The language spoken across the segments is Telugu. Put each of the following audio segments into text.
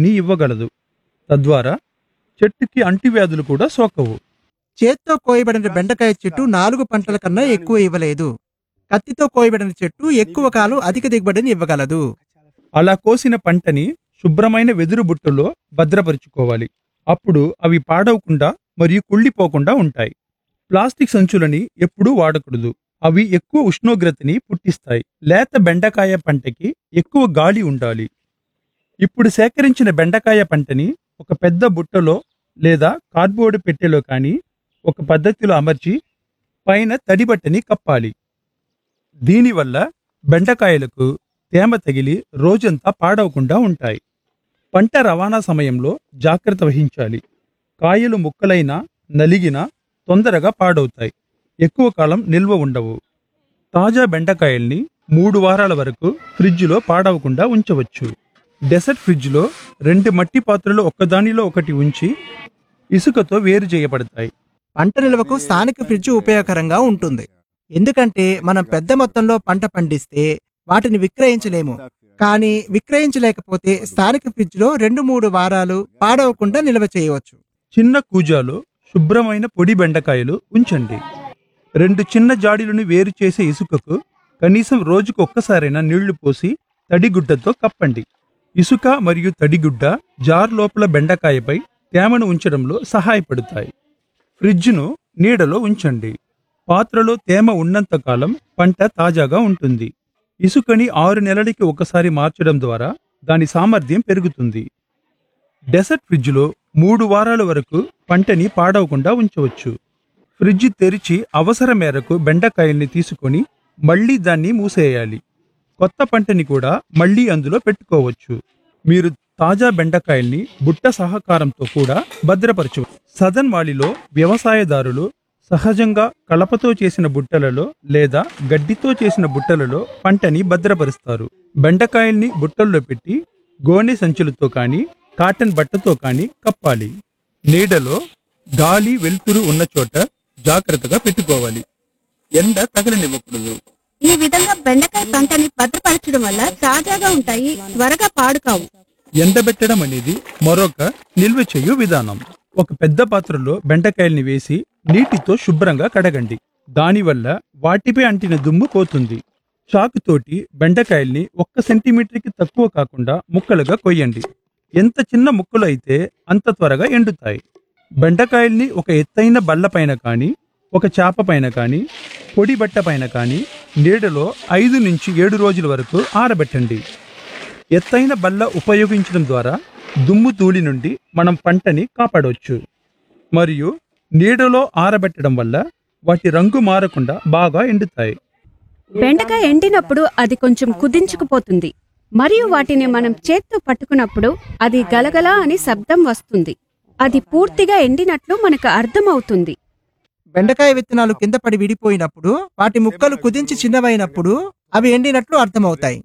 శక్తిని ఇవ్వగలదు తద్వారా చెట్టుకి అంటువ్యాధులు కూడా సోకవు చేత్తో కోయబడిన బెండకాయ చెట్టు నాలుగు పంటల కన్నా ఎక్కువ ఇవ్వలేదు కత్తితో కోయబడిన చెట్టు ఎక్కువ కాలం అధిక దిగుబడిని ఇవ్వగలదు అలా కోసిన పంటని శుభ్రమైన వెదురు బుట్టలో భద్రపరుచుకోవాలి అప్పుడు అవి పాడవకుండా మరియు కుళ్ళిపోకుండా ఉంటాయి ప్లాస్టిక్ సంచులని ఎప్పుడూ వాడకూడదు అవి ఎక్కువ ఉష్ణోగ్రతని పుట్టిస్తాయి లేత బెండకాయ పంటకి ఎక్కువ గాలి ఉండాలి ఇప్పుడు సేకరించిన బెండకాయ పంటని ఒక పెద్ద బుట్టలో లేదా కార్డ్బోర్డ్ పెట్టెలో కానీ ఒక పద్ధతిలో అమర్చి పైన తడి బట్టని కప్పాలి దీనివల్ల బెండకాయలకు తేమ తగిలి రోజంతా పాడవకుండా ఉంటాయి పంట రవాణా సమయంలో జాగ్రత్త వహించాలి కాయలు ముక్కలైనా నలిగినా తొందరగా పాడవుతాయి ఎక్కువ కాలం నిల్వ ఉండవు తాజా బెండకాయల్ని మూడు వారాల వరకు ఫ్రిడ్జ్లో పాడవకుండా ఉంచవచ్చు డెసర్ట్ ఫ్రిడ్జ్లో రెండు మట్టి పాత్రలు ఒక్కదానిలో ఒకటి ఉంచి ఇసుకతో వేరు చేయబడతాయి పంట నిల్వకు స్థానిక ఫ్రిడ్జ్ ఉపయోగకరంగా ఉంటుంది ఎందుకంటే మనం పెద్ద మొత్తంలో పంట పండిస్తే వాటిని విక్రయించలేము కానీ విక్రయించలేకపోతే స్థానిక ఫ్రిడ్జ్లో రెండు మూడు వారాలు పాడవకుండా నిల్వ చేయవచ్చు చిన్న కూజాలో శుభ్రమైన పొడి బెండకాయలు ఉంచండి రెండు చిన్న జాడీలను వేరు చేసే ఇసుకకు కనీసం రోజుకు ఒక్కసారైనా నీళ్లు పోసి తడిగుడ్డతో కప్పండి ఇసుక మరియు తడిగుడ్డ జార్ లోపల బెండకాయపై తేమను ఉంచడంలో సహాయపడతాయి ఫ్రిడ్జ్ను నీడలో ఉంచండి పాత్రలో తేమ ఉన్నంత కాలం పంట తాజాగా ఉంటుంది ఇసుకని ఆరు నెలలకి ఒకసారి మార్చడం ద్వారా దాని సామర్థ్యం పెరుగుతుంది డెసర్ట్ ఫ్రిడ్జ్లో మూడు వారాల వరకు పంటని పాడవకుండా ఉంచవచ్చు ఫ్రిడ్జ్ తెరిచి అవసరం మేరకు బెండకాయల్ని తీసుకొని మళ్ళీ దాన్ని మూసేయాలి కొత్త పంటని కూడా మళ్ళీ అందులో పెట్టుకోవచ్చు మీరు తాజా బెండకాయల్ని బుట్ట సహకారంతో కూడా భద్రపరచవచ్చు సదన్ వాలిలో వ్యవసాయదారులు సహజంగా కలపతో చేసిన బుట్టలలో లేదా గడ్డితో చేసిన బుట్టలలో పంటని భద్రపరుస్తారు బెండకాయల్ని బుట్టల్లో పెట్టి గోనె సంచులతో కానీ కాటన్ బట్టతో కానీ కప్పాలి నీడలో గాలి వెలుతురు ఉన్న చోట జాగ్రత్తగా పెట్టుకోవాలి ఎండ తగలనివ్వకూడదు ఈ విధంగా బెండకాయ పంటని భద్రపరచడం వల్ల తాజాగా ఉంటాయి త్వరగా పాడు కావు ఎండబెట్టడం అనేది మరొక నిల్వ చేయు విధానం ఒక పెద్ద పాత్రలో బెండకాయల్ని వేసి నీటితో శుభ్రంగా కడగండి దానివల్ల వాటిపై అంటిన దుమ్ము పోతుంది చాకుతోటి బెండకాయల్ని ఒక్క సెంటీమీటర్కి తక్కువ కాకుండా ముక్కలుగా కొయ్యండి ఎంత చిన్న ముక్కలు అయితే అంత త్వరగా ఎండుతాయి బెండకాయల్ని ఒక ఎత్తైన బల్ల పైన కానీ ఒక చాప పైన కానీ పొడి బట్ట పైన కానీ నీడలో ఐదు నుంచి ఏడు రోజుల వరకు ఆరబెట్టండి ఎత్తైన బల్ల ఉపయోగించడం ద్వారా దుమ్ము ధూళి నుండి మనం పంటని కాపాడవచ్చు మరియు నీడలో ఆరబెట్టడం వల్ల వాటి రంగు మారకుండా బాగా ఎండుతాయి బెండకాయ ఎండినప్పుడు అది కొంచెం కుదించుకుపోతుంది మరియు వాటిని మనం చేత్తో పట్టుకున్నప్పుడు అది గలగలా అని శబ్దం వస్తుంది అది పూర్తిగా ఎండినట్లు మనకు అర్థమవుతుంది బెండకాయ విత్తనాలు కింద పడి విడిపోయినప్పుడు వాటి ముక్కలు కుదించి చిన్నవైనప్పుడు అవి ఎండినట్లు అర్థమవుతాయి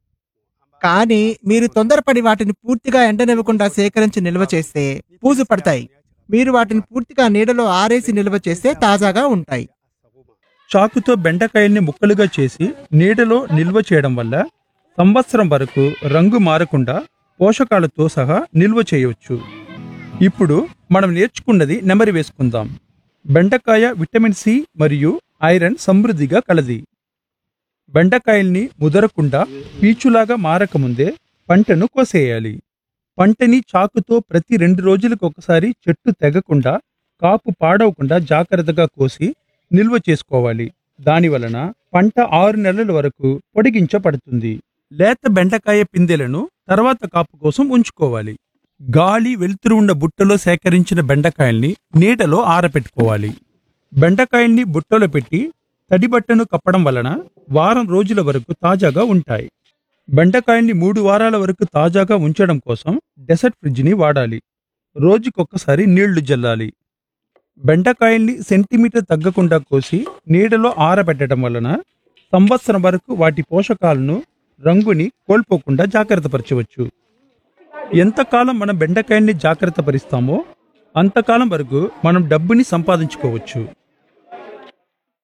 కానీ మీరు తొందరపడి వాటిని పూర్తిగా ఎండనివ్వకుండా సేకరించి నిల్వ చేస్తే పూజు పడతాయి మీరు వాటిని పూర్తిగా నీడలో ఆరేసి నిల్వ చేస్తే తాజాగా ఉంటాయి చాకుతో బెండకాయల్ని ముక్కలుగా చేసి నీడలో నిల్వ చేయడం వల్ల సంవత్సరం వరకు రంగు మారకుండా పోషకాలతో సహా నిల్వ చేయవచ్చు ఇప్పుడు మనం నేర్చుకున్నది నెమరి వేసుకుందాం బెండకాయ విటమిన్ సి మరియు ఐరన్ సమృద్ధిగా కలది బెండకాయల్ని ముదరకుండా పీచులాగా మారకముందే పంటను కోసేయాలి పంటని చాకుతో ప్రతి రెండు రోజులకు ఒకసారి చెట్టు తెగకుండా కాపు పాడవకుండా జాగ్రత్తగా కోసి నిల్వ చేసుకోవాలి దాని వలన పంట ఆరు నెలల వరకు పొడిగించబడుతుంది లేత బెండకాయ పిందెలను తర్వాత కాపు కోసం ఉంచుకోవాలి గాలి వెలుతురు ఉన్న బుట్టలో సేకరించిన బెండకాయల్ని నీడలో ఆరపెట్టుకోవాలి బెండకాయల్ని బుట్టలో పెట్టి తడి బట్టను కప్పడం వలన వారం రోజుల వరకు తాజాగా ఉంటాయి బెండకాయల్ని మూడు వారాల వరకు తాజాగా ఉంచడం కోసం డెసర్ట్ ఫ్రిడ్జ్ని వాడాలి రోజుకొకసారి నీళ్లు జల్లాలి బెండకాయల్ని సెంటీమీటర్ తగ్గకుండా కోసి నీడలో ఆరబెట్టడం వలన సంవత్సరం వరకు వాటి పోషకాలను రంగుని కోల్పోకుండా జాగ్రత్తపరచవచ్చు ఎంతకాలం మనం బెండకాయల్ని జాగ్రత్త పరిస్తామో అంతకాలం వరకు మనం డబ్బుని సంపాదించుకోవచ్చు